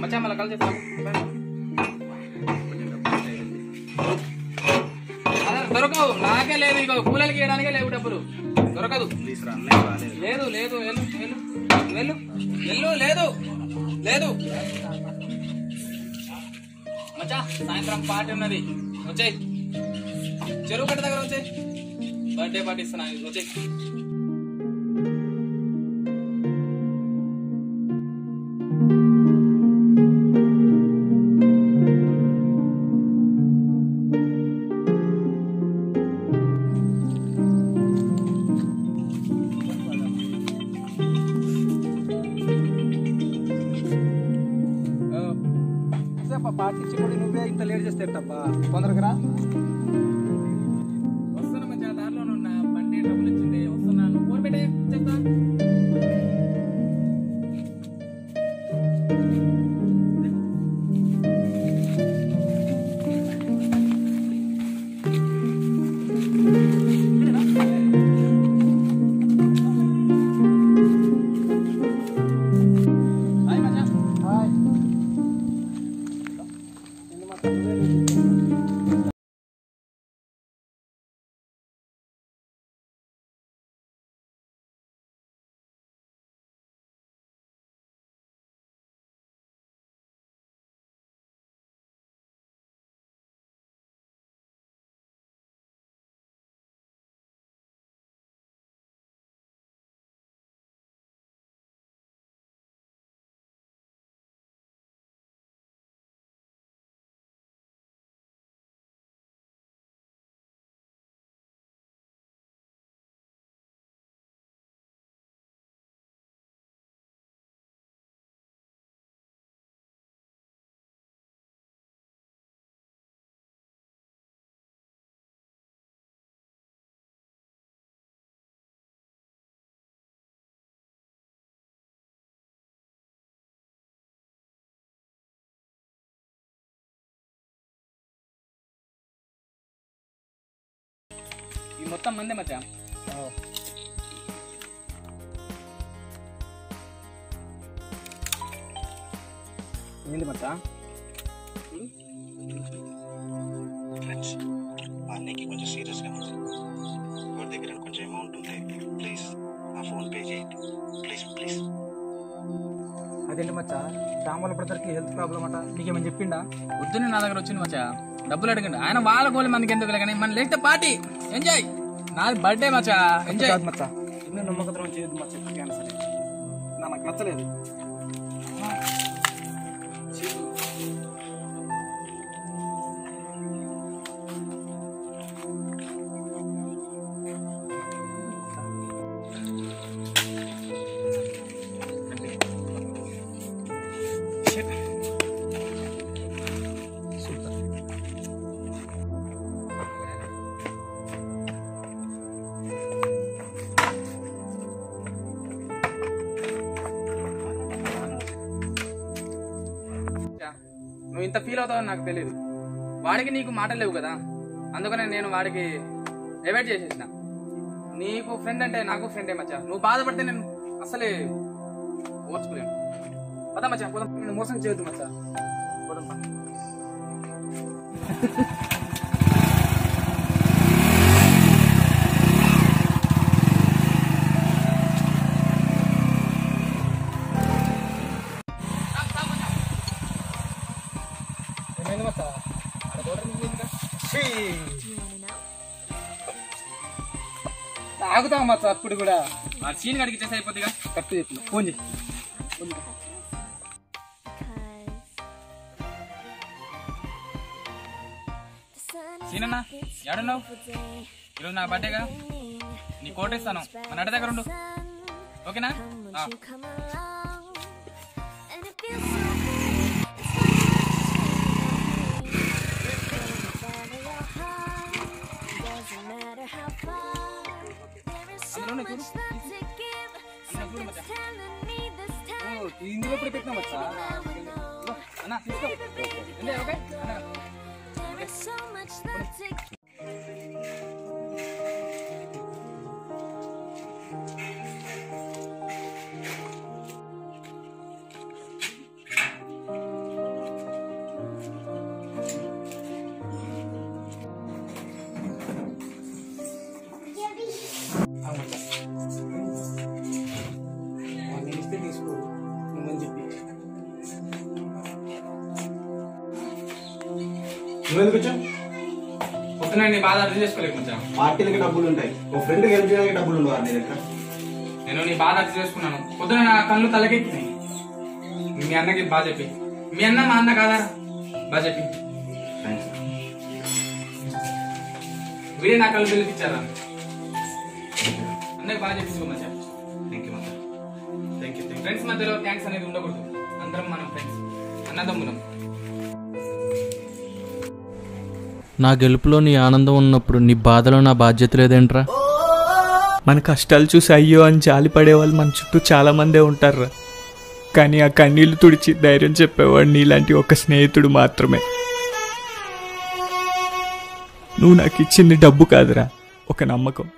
మచ్చా మళ్ళీ కలిసి చెప్తాం అదే దొరకవు నాకే లేదు ఇక కూలలకి ఇవ్వడానికే లేవు డబ్బులు దొరకదు ప్లీజ్ రా అన్నయ్య రాలేదు లేదు లేదు వెళ్ళు వెళ్ళు వెళ్ళు వెళ్ళు లేదు లేదు మచ్చా సాయంత్రం పార్టీ ఉన్నది వచ్చేయ్ చెరువు కట్ట దగ్గర వచ్చేయ్ బర్త్డే పార్టీ ఇస్తున్నా వచ్చేయ్ పార్టీ ఇచ్చి కూడా నువ్వే ఇంత లేట్ చేస్తే ఎట్టబ్బా తొందరగా రా వస్తున్నా మచ్చా దారిలో ఉన్నా బండి డబ్బులు ఇచ్చింది వస్తున్నాను ఫోన్ పెట్టే చెప్తా హాయ్ మచ్చా హాయ్ ఈ మొత్తం మందే మచ్చా ఏంది మచ్చా ఫ్రెండ్స్ మా అన్నయ్యకి కొంచెం సీరియస్గా ఉంది ఎవరి దగ్గర కొంచెం అమౌంట్ ఉంది ప్లీజ్ ఆ ఫోన్ పే చేయండి ప్లీజ్ ప్లీజ్ అదేంటి మచ్చా దామల బ్రదర్కి హెల్త్ ప్రాబ్లం అట నీకేమైనా చెప్పిండా పొద్దున్నే నా దగ్గర వచ్చింది మచ్చా డబ్బులు అడగండి ఆయన వాళ్ళ కోళ్ళ మందికి ఎందుకు కానీ మన లేకపోతే పార్టీ ఎంజాయ్ నాది బర్త్డే మచ్చా ఎంజాయ్ కాదు మచ్చా ఎన్నో నమ్మకద్రోహం చేయొద్దు మచ్చా ఎప్పటికైనా సరే నా నాకు నచ్చలేదు నువ్వు ఇంత ఫీల్ అవుతావని నాకు తెలియదు వాడికి నీకు మాటలు లేవు కదా అందుకనే నేను వాడికి అవాయిడ్ చేసేసిన నీకు ఫ్రెండ్ అంటే నాకు ఫ్రెండే మచ్చా నువ్వు బాధపడితే నేను అసలే ఓర్చుకోలేను పదా మచ్చా పోదాం నేను మోసం చేయొద్దు మచ్చా పోదాం పద. ఏమైంది మచ్చా తాగుతాం మచ్చా అప్పుడు కూడా ఆ సీన్ గడికి ఇచ్చేసి అయిపోద్దిగా కరెక్ట్ చెప్పిన ఫోన్ చేయి సీనన్నా ఏడున్నావు ఈరోజు నా బర్త్డేగా నీ కోట ఇస్తాను మన అడ్డ దగ్గర ఉండు ఓకేనా ఆ. అందులోనే చూడు అందులో చూడు మచ్చా ఓ, ఇందులో ఇప్పుడు పెట్టినా మచ్చా అన్న తీసుకో ఎంజాయ్, ఓకే అన్న నువ్వెందుకు వచ్చావు పొద్దున నీ బాధ అర్థం చేసుకోలేక మచ్చా పార్టీలకి డబ్బులు ఉంటాయి ఓ ఫ్రెండ్కి హెల్ప్ చేయడానికి డబ్బులు ఉండవు నీ దగ్గర నేను నీ బాధ అర్థం చేసుకున్నాను పొద్దున నా కళ్ళు తలకెక్కినాయి మీ అన్నకి బాగా చెప్పి మీ అన్న మా అన్న కాదా బాగా చెప్పి థ్యాంక్స్ వీరే నా కళ్ళు పిలిపించారా అందరికి బాగా చెప్పించుకో మచ్చా థ్యాంక్ యూ మచ్చా థ్యాంక్ యూ థ్యాంక్ ఫ్రెండ్స్ మధ్యలో థ్యాంక్స్ అనేది ఉండకూడదు అందరం మనం ఫ్రెండ్స్ అన్నదమ్ములం నా గెలుపులో నీ ఆనందం ఉన్నప్పుడు నీ బాధలో నా బాధ్యత లేదేంట్రా మన కష్టాలు చూసి అయ్యో అని జాలి పడేవాళ్ళు మన చుట్టూ చాలా మందే ఉంటారు కానీ ఆ కన్నీళ్లు తుడిచి ధైర్యం చెప్పేవాడు నీలాంటి ఒక స్నేహితుడు మాత్రమే నువ్వు నాకు ఇచ్చింది డబ్బు కాదురా ఒక నమ్మకం